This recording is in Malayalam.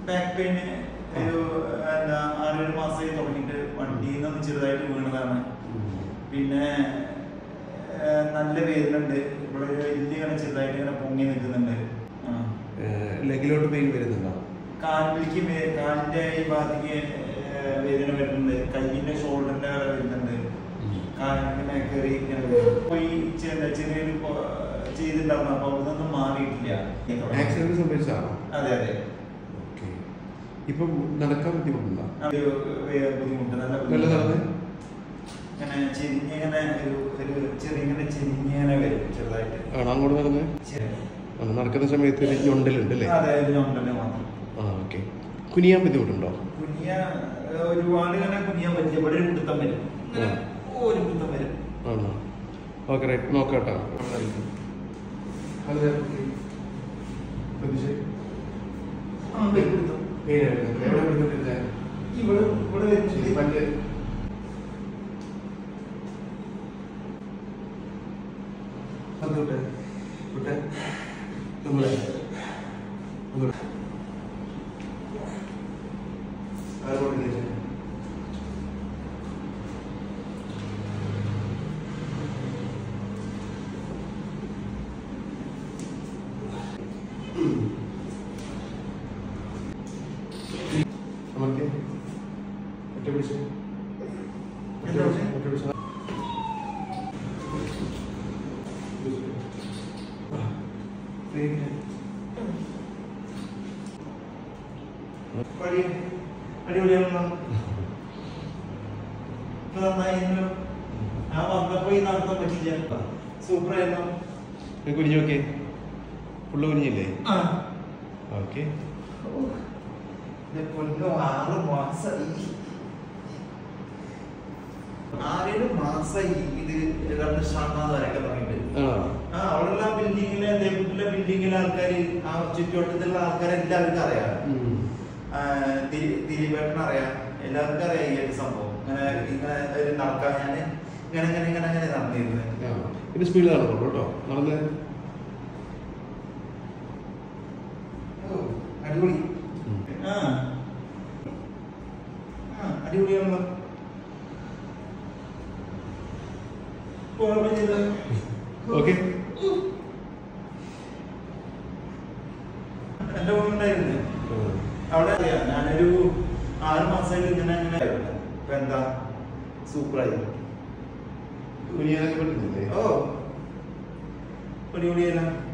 ബാക്ക് പെയിന് ഒരു എന്താ ആറേഴ് മാസമായി തുടങ്ങിയിട്ട് വണ്ടിയിൽ നിന്ന് ചെറുതായിട്ട് വീണതാണ് പിന്നെ ഏഹ്, നല്ല വേദനയുണ്ട് ഇവിടെ ഒരു എല്ല് ഇങ്ങനെ ചെറുതായിട്ട് ഇങ്ങനെ പൊങ്ങി നിൽക്കുന്നുണ്ട് ആ. ലെഗിലോട്ട് പെയിൻ വരുന്നുണ്ടോ കാലിലേക്ക് വേ- കാലിന്റെ ഈ ഭാഗത്തേക്ക് ഏഹ്, വേദന വരുന്നുണ്ട് കൈയിന്റെ ഷോൾഡറിന്റെ വരുന്നുണ്ട് കാലിങ്ങനെ കയറി ഇങ്ങനെ വരും. പോയി ചെറിയ ചെറിയൊരു കൊ- ചെയ്തിട്ടുണ്ടായിരുന്നു അപ്പൊ അവിടെ നിന്നും മാറിയിട്ടില്ല ആക്സിഡന്റ് സംഭവിച്ചതാണോ അതെ അതെ ഓക്കെ ഇപ്പം നടക്കാൻ ബുദ്ധിമുട്ടുണ്ടോ ഒരു വേ- ബുദ്ധിമുട്ട് നല്ല നല്ല ബുദ്ധിമുട്ട്. നടന്ന് ഇങ്ങനെ ചെരിഞ്ഞിങ്ങനെ ഒരു ഒരു ചെറിയ ഇങ്ങനെ ചെരിഞ്ഞിങ്ങനെ വരും ചെറുതായിട്ട് ആണോ അങ്ങോട്ട് നടന്ന് ശരി. ആ, നടക്കുന്ന സമയത്ത് ഒരു ഞൊണ്ടലുണ്ട് അല്ലേ അതെ ഒരു ഞൊണ്ടല് മാത്രം ആ ഓക്കെ കുനിയാൻ ബുദ്ധിമുട്ടുണ്ടോ കുനിയ ഏഹ്, ഒരുപാട് ഇങ്ങനെ കുനിയാൻ പറ്റില്ല ഇവിടെ ഒരു കുടുത്തം വരും ഇങ്ങനെ ഒരു കുടുത്തം വരും ആണോ ഓക്കെ റൈറ്റ് നോക്കാട്ടോ അത് ശ്രദ്ധിച്ചേ ആ, ഒരു കുടുത്തം. പേരായിരുന്നു എവിടെ ബുദ്ധിമുട്ടില്ല ഇവിടെ ഇവിടെ വരുന്നുണ്ട്. പല്ല് അതോട്ടെ വിട്ടെ നമ്മളെ അങ്ങോട്ട് ആരോട് ചോദിച്ചേ നമുക്ക് ഒറ്റ പിടിച്ച് ഒറ്റ എന്താ പിടിച്ച് ഒറ്റ പിടിച്ച് ആ, വേഗം. വഴി അടിപൊളിയാണല്ലോ ഇപ്പൊ നന്നായിരുന്നു ഞാൻ വന്നപ്പോ ഈ നടത്താൻ പറ്റില്ല സൂപ്പർ ആയിരുന്നു നീ കുനിഞ്ഞു നോക്കിയേ ഫുള്ള് കുനിഞ്ഞില്ലേ ആ ഓക്കെ ഇത് പൊന്നു ആറ് മാസമായി ആറേഴ് മാസമായി ഇത് ഏതാണ്ട് ഷാർമാന്ന് വരയ്ക്കാൻ തുടങ്ങിയിട്ട് ആണോ ആ അവിടെയുള്ള ബിൽഡിങ്ങിലെ ദേവത്തിലെ ബിൽഡിങ്ങിലെ ആൾക്കാർ ആ ചുറ്റുവട്ടത്തിലുള്ള ആൾക്കാരെല്ലാവർക്കും അറിയാം ഉം. ആ, ദിലീ- ദിലീപേട്ടന് അറിയാം എല്ലാവർക്കും അറിയാം ഈ ഒരു സംഭവം ഇങ്ങനെ ഇങ്ങനെ ഒരു നടക്കാൻ ഞാൻ ഇങ്ങനെ ഇങ്ങനെ ഇങ്ങനെ ഇങ്ങനെ നടന്നിരുന്നത് ആ. ഇത് സ്പീഡിൽ നടന്നോളൂ കേട്ടോ നടന്ന് ഓ, അടിപൊളി ഉം. ആ ആ, അടിപൊളിയാണല്ലോ കുഴപ്പം ചെയ്ത ഓക്കെ എന്റെ ഉണ്ടായിരുന്നു അവിടെ അറിയാം ഞാനൊരു ആറ് മാസമായിട്ട് ഇങ്ങനെ അങ്ങനെ ആയിരുന്നു. ഇപ്പൊ എന്താ സൂപ്പറായി കുനിയാനൊക്കെ പറ്റുന്നില്ലേ ഓ അടിപൊളിയല്ല